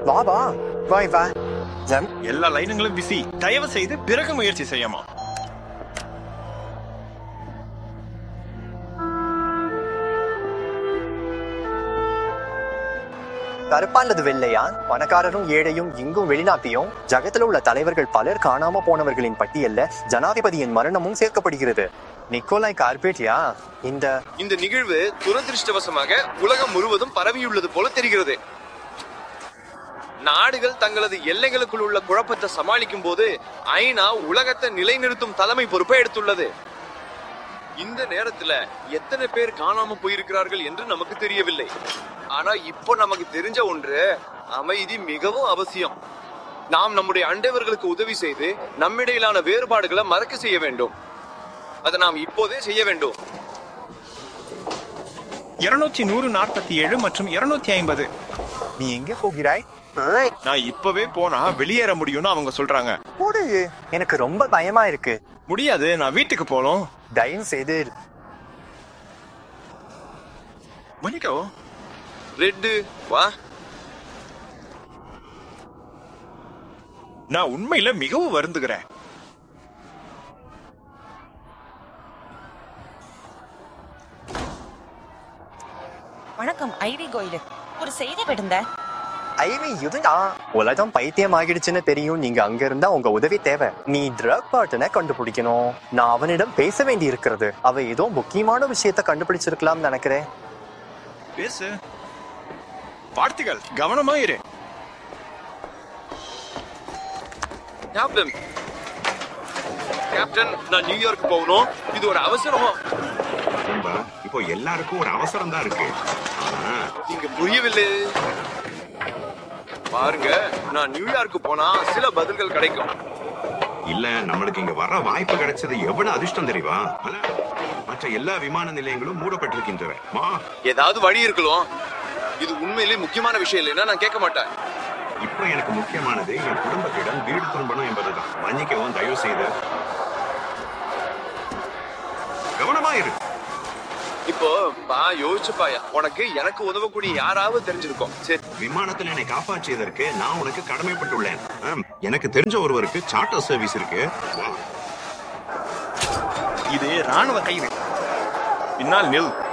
வா வா வாய் வா ஜம் எல்லா லைனுங்களும் பிஸி தயவு செய்து பிறகு முயற்சி செய்யமா கருப்பானது வெள்ளையா பணக்காரரும் ஏழையும் இங்கும் வெளிநாட்டியும் ஜகத்துல உள்ள தலைவர்கள் பலர் காணாம போனவர்களின் பட்டியல்ல ஜனாதிபதியின் மரணமும் சேர்க்கப்படுகிறது நிக்கோலாய் கார்பேட்டியா இந்த இந்த நிகழ்வு துரதிருஷ்டவசமாக உலகம் முழுவதும் பரவியுள்ளது போல தெரிகிறது நாடுகள் தங்களது எல்லைகளுக்குள் உள்ள குழப்பத்தை சமாளிக்கும் போது ஐநா உலகத்தை நிலைநிறுத்தும் தலைமை பொறுப்பை எடுத்துள்ளது இந்த நேரத்துல எத்தனை பேர் காணாம போயிருக்கிறார்கள் என்று நமக்கு தெரியவில்லை ஆனா இப்போ நமக்கு தெரிஞ்ச ஒன்று அமைதி மிகவும் அவசியம் நாம் நம்முடைய அண்டைவர்களுக்கு உதவி செய்து நம்மிடையிலான வேறுபாடுகளை மறக்க செய்ய வேண்டும் அதை நாம் இப்போதே செய்ய வேண்டும் இருநூற்றி நூறு நாற்பத்தி ஏழு மற்றும் இருநூத்தி ஐம்பது நீ எங்க போகிறாய் நான் இப்பவே போனா வெளியேற முடியும்னு அவங்க சொல்றாங்க போடு எனக்கு ரொம்ப பயமா இருக்கு முடியாது நான் வீட்டுக்கு போகணும் தயவு செய்து மணிக்கோ ரெட்டு வா நான் உண்மையில மிகவும் வருந்துகிறேன் வணக்கம் ஐவி கோயிலு ஒரு செய்தி விடுந்த ஐவி இதுடா உலகம் பைத்தியம் ஆகிடுச்சுன்னு தெரியும் நீங்க அங்க இருந்தா உங்க உதவி தேவை நீ ட்ரக் பார்ட்டனை கண்டுபிடிக்கணும் நான் அவனிடம் பேச வேண்டி இருக்கிறது அவ ஏதோ முக்கியமான விஷயத்த கண்டுபிடிச்சிருக்கலாம் நினைக்கிறேன் பேசு வார்த்தைகள் கவனமா இரு கேப்டன் கேப்டன் நான் நியூயார்க் போகணும் இது ஒரு அவசரமா நண்பா, இப்போ எல்லாருக்கும் ஒரு அவசரம் தான் இருக்கு ஆனா நீங்க புரியவில்லை பாருங்க நான் நியூயார்க் போனா சில பதில்கள் கிடைக்கும் இல்ல நம்மளுக்கு இங்க வர வாய்ப்பு கிடைச்சது எவ்வளவு அதிர்ஷ்டம் தெரியுமா அல்ல, மற்ற எல்லா விமான நிலையங்களும் மூடப்பட்டிருக்கின்றன மா ஏதாவது வழி இருக்கலாம் இது உண்மையிலேயே முக்கியமான விஷயம் இல்லைன்னா நான் கேட்க மாட்டேன் இப்போ எனக்கு முக்கியமானது என் குடும்பத்திடம் வீடு திரும்பணும் என்பதுதான் மன்னிக்கவும் தயவு செய்து கவனமா இரு இப்போ பா யோசிச்சு பாயா உனக்கு எனக்கு உதவக்கூடிய யாராவது தெரிஞ்சிருக்கும் சரி விமானத்தில் என்னை காப்பாற்றியதற்கு நான் உனக்கு கடமைப்பட்டுள்ளேன் ஆம், எனக்கு தெரிஞ்ச ஒருவருக்கு சார்ட்டர் சர்வீஸ் இருக்கு வா. இது ராணுவ கைது பின்னால் நில்